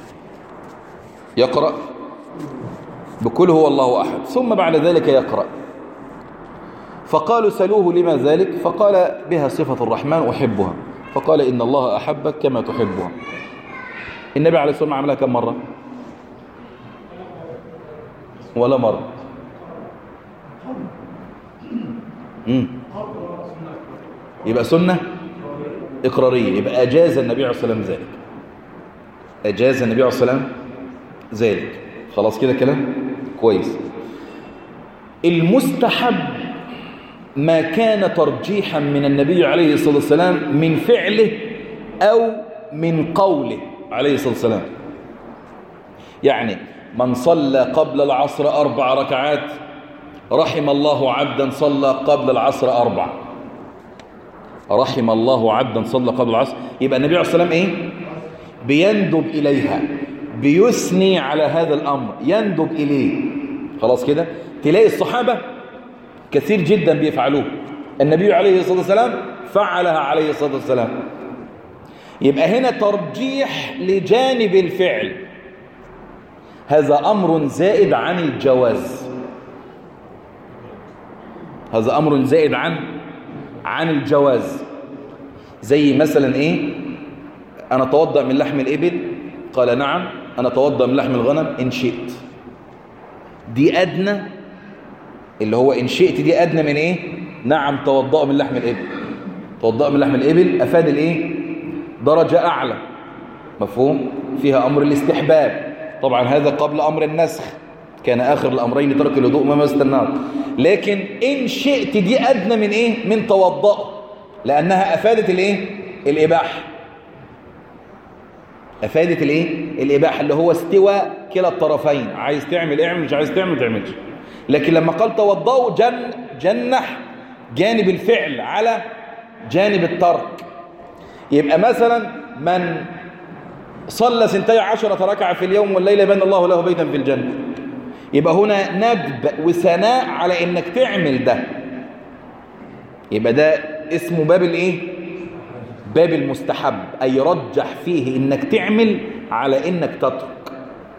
يقرأ بقول هو الله أحد ثم بعد ذلك يقرأ فقالوا سلوه لما ذلك فقال بها صفة الرحمن أحبها فقال إن الله أحبك كما تحبها النبي عليه الصلاة والسلام عملها كم مرة ولا مرة مم. يبقى سنة إقرارية يبقى أجاز النبي عليه الصلاة والسلام ذلك أجاز النبي عليه الصلاة والسلام ذلك خلاص كده كلام كويس المستحب ما كان ترجيحا من النبي عليه الصلاة والسلام من فعله أو من قوله عليه الصلاة والسلام يعني من صلى قبل العصر أربع ركعات رحم الله عبدا صلى قبل العصر أربع رحم الله عبدا صلى قبل العصر يبقى النبي عليه الصلاة والسلام ايه بيندب إليها بيثني على هذا الأمر يندب إليه خلاص كده تلاقي الصحابة كثير جدا بيفعلوه النبي عليه الصلاة والسلام فعلها عليه الصلاة والسلام يبقى هنا ترجيح لجانب الفعل هذا أمر زائد عن الجواز هذا أمر زائد عن عن الجواز زي مثلا إيه أنا أتوضأ من لحم الإبل قال نعم أنا أتوضأ من لحم الغنم إن شئت دي أدنى اللي هو إن شئت دي أدنى من إيه نعم توضأ من لحم الإبل توضأ من لحم الإبل أفاد الإيه درجة أعلى مفهوم فيها أمر الاستحباب طبعا هذا قبل أمر النسخ كان آخر الأمرين ترك الوضوء ما مست النار لكن إن شئت دي أدنى من إيه من توضأ لأنها أفادت الإيه الإباحة أفادت الإيه الإباحة اللي هو استواء كلا الطرفين عايز تعمل اعمل مش عايز تعمل تعملش لكن لما قال توضأوا جن جنح جانب الفعل على جانب الترك يبقى مثلا من صلى سنتي عشرة ركعة في اليوم والليلة بنى الله له بيتا في الجنة يبقى هنا ندب وثناء على انك تعمل ده يبقى ده اسمه باب الايه باب المستحب اي رجح فيه انك تعمل على انك تترك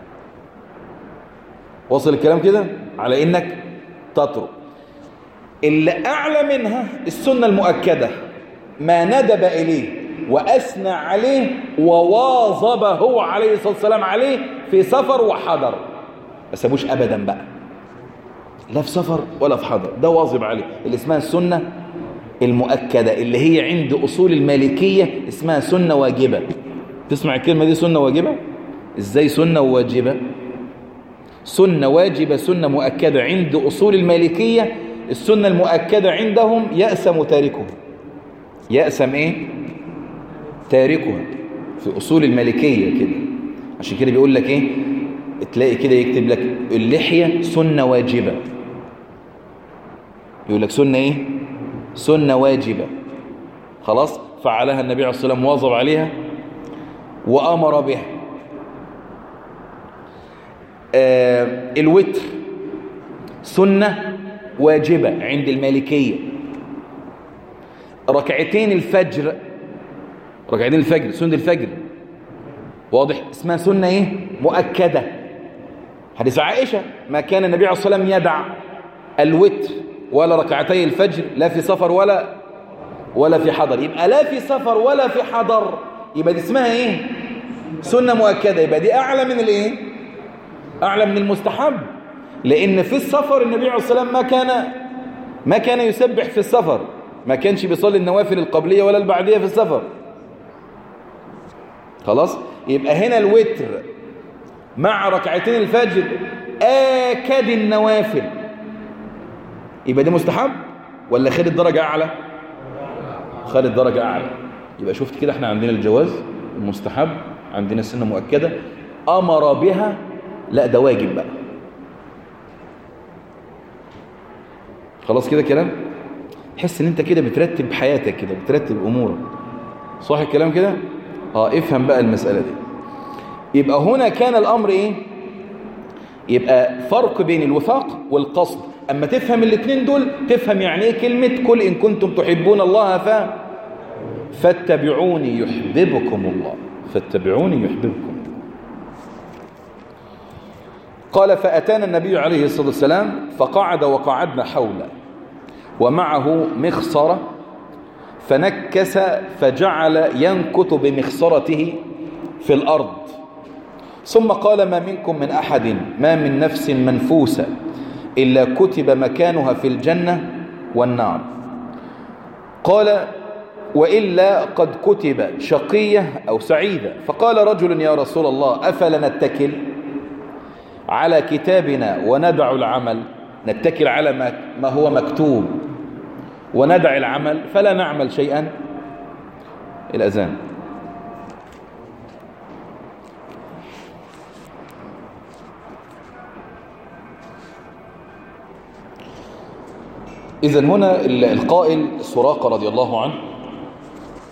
وصل الكلام كده على انك تترك اللي اعلى منها السنة المؤكدة ما ندب اليه وأثنى عليه وواظب هو عليه الصلاة والسلام عليه في سفر وحضر ما سابوش أبدا بقى لا في سفر ولا في حضر ده واظب عليه اللي اسمها السنة المؤكدة اللي هي عند أصول المالكية اسمها سنة واجبة تسمع الكلمة دي سنة واجبة ازاي سنة واجبة سنة واجبة سنة مؤكدة عند أصول المالكية السنة المؤكدة عندهم يأسم تاركه يأسم ايه تاركها في أصول الملكية كده عشان كده بيقول لك إيه تلاقي كده يكتب لك اللحية سنة واجبة يقول لك سنة إيه سنة واجبة خلاص فعلها النبي عليه الصلاة والسلام واظب عليها وأمر بها آه الوتر سنة واجبة عند المالكية ركعتين الفجر ركعتين الفجر سنة الفجر واضح اسمها سنة ايه مؤكدة حديث عائشة ما كان النبي عليه الصلاة والسلام يدع الوتر ولا ركعتي الفجر لا في سفر ولا ولا في حضر يبقى لا في سفر ولا في حضر يبقى دي اسمها ايه سنة مؤكدة يبقى دي اعلى من الايه اعلى من المستحب لان في السفر النبي عليه الصلاة والسلام ما كان ما كان يسبح في السفر ما كانش بيصلي النوافل القبلية ولا البعدية في السفر خلاص يبقى هنا الوتر مع ركعتين الفجر آكد النوافل يبقى ده مستحب ولا خد الدرجة أعلى خد الدرجة أعلى يبقى شفت كده احنا عندنا الجواز المستحب عندنا السنة مؤكدة أمر بها لا ده واجب بقى خلاص كده كلام تحس ان انت كده بترتب حياتك كده بترتب امورك صح الكلام كده اه افهم بقى المسألة دي يبقى هنا كان الامر ايه يبقى فرق بين الوفاق والقصد اما تفهم الاثنين دول تفهم يعني ايه كلمة كل ان كنتم تحبون الله ف فاتبعوني يحببكم الله فاتبعوني يحببكم قال فأتانا النبي عليه الصلاة والسلام فقعد وقعدنا حوله ومعه مخصرة فنكس فجعل ينكت بمخصرته في الأرض ثم قال ما منكم من أحد ما من نفس منفوسة إلا كتب مكانها في الجنة والنار قال وإلا قد كتب شقية أو سعيدة فقال رجل يا رسول الله أفلا نتكل على كتابنا وندع العمل نتكل على ما هو مكتوب وندع العمل فلا نعمل شيئا الأذان إذا هنا القائل سراقة رضي الله عنه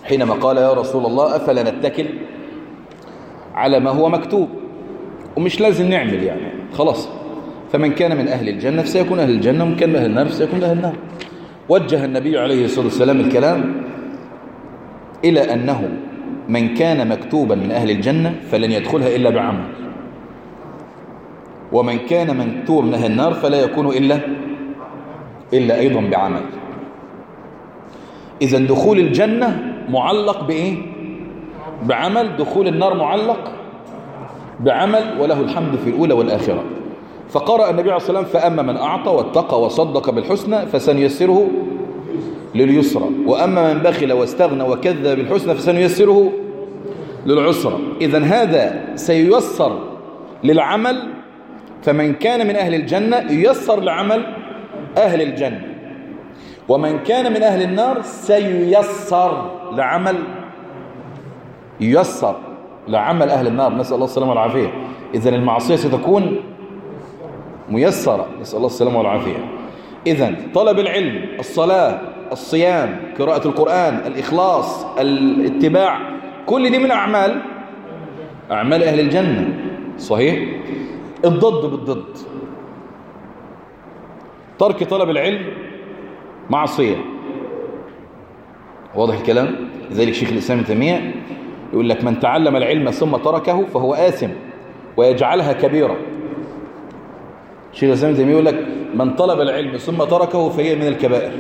حينما قال يا رسول الله أفلا نتكل على ما هو مكتوب ومش لازم نعمل يعني خلاص فمن كان من أهل الجنة فسيكون أهل الجنة ومن كان من أهل النار فسيكون أهل النار وجه النبي عليه الصلاة والسلام الكلام إلى أنه من كان مكتوبا من أهل الجنة فلن يدخلها إلا بعمل ومن كان مكتوبا من أهل النار فلا يكون إلا إلا أيضا بعمل إذا دخول الجنة معلق بإيه بعمل دخول النار معلق بعمل وله الحمد في الأولى والآخرة فقرأ النبي عليه الصلاة والسلام فأما من أعطى واتقى وصدق بالحسنى فسنيسره لليسرى وأما من بخل واستغنى وكذب بالحسنى فسنيسره للعسرى إذا هذا سييسر للعمل فمن كان من أهل الجنة ييسر لعمل أهل الجنة ومن كان من أهل النار سييسر لعمل ييسر لعمل أهل النار نسأل الله السلامة والعافية إذن المعصية ستكون ميسرة نسأل الله السلامة والعافية إذن طلب العلم الصلاة الصيام قراءة القرآن الإخلاص الاتباع كل دي من أعمال أعمال أهل الجنة صحيح الضد بالضد ترك طلب العلم معصية واضح الكلام لذلك شيخ الإسلام تيمية يقول لك من تعلم العلم ثم تركه فهو آثم ويجعلها كبيرة شيخ الإسلام تيمية يقول لك من طلب العلم ثم تركه فهي من الكبائر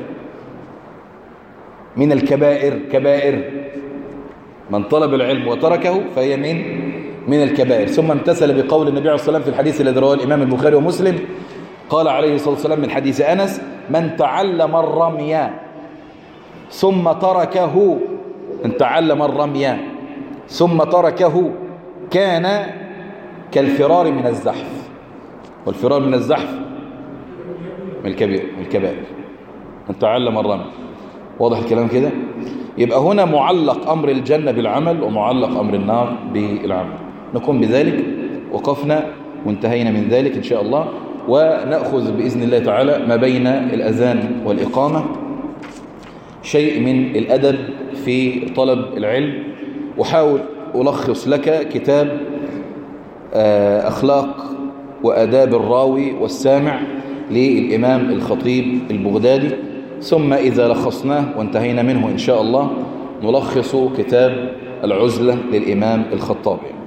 من الكبائر كبائر من طلب العلم وتركه فهي من من الكبائر ثم امتثل بقول النبي عليه الصلاة والسلام في الحديث الذي رواه الإمام البخاري ومسلم قال عليه الصلاة والسلام من حديث أنس من تعلم الرمي ثم تركه من تعلم الرمي ثم تركه كان كالفرار من الزحف والفرار من الزحف من الكبير من الكبائر من تعلم الرمي واضح الكلام كده يبقى هنا معلق أمر الجنة بالعمل ومعلق أمر النار بالعمل نكون بذلك وقفنا وانتهينا من ذلك إن شاء الله ونأخذ بإذن الله تعالى ما بين الأذان والإقامة شيء من الأدب في طلب العلم وحاول ألخص لك كتاب أخلاق وأداب الراوي والسامع للإمام الخطيب البغدادي ثم إذا لخصناه وانتهينا منه إن شاء الله نلخص كتاب العزلة للإمام الخطابي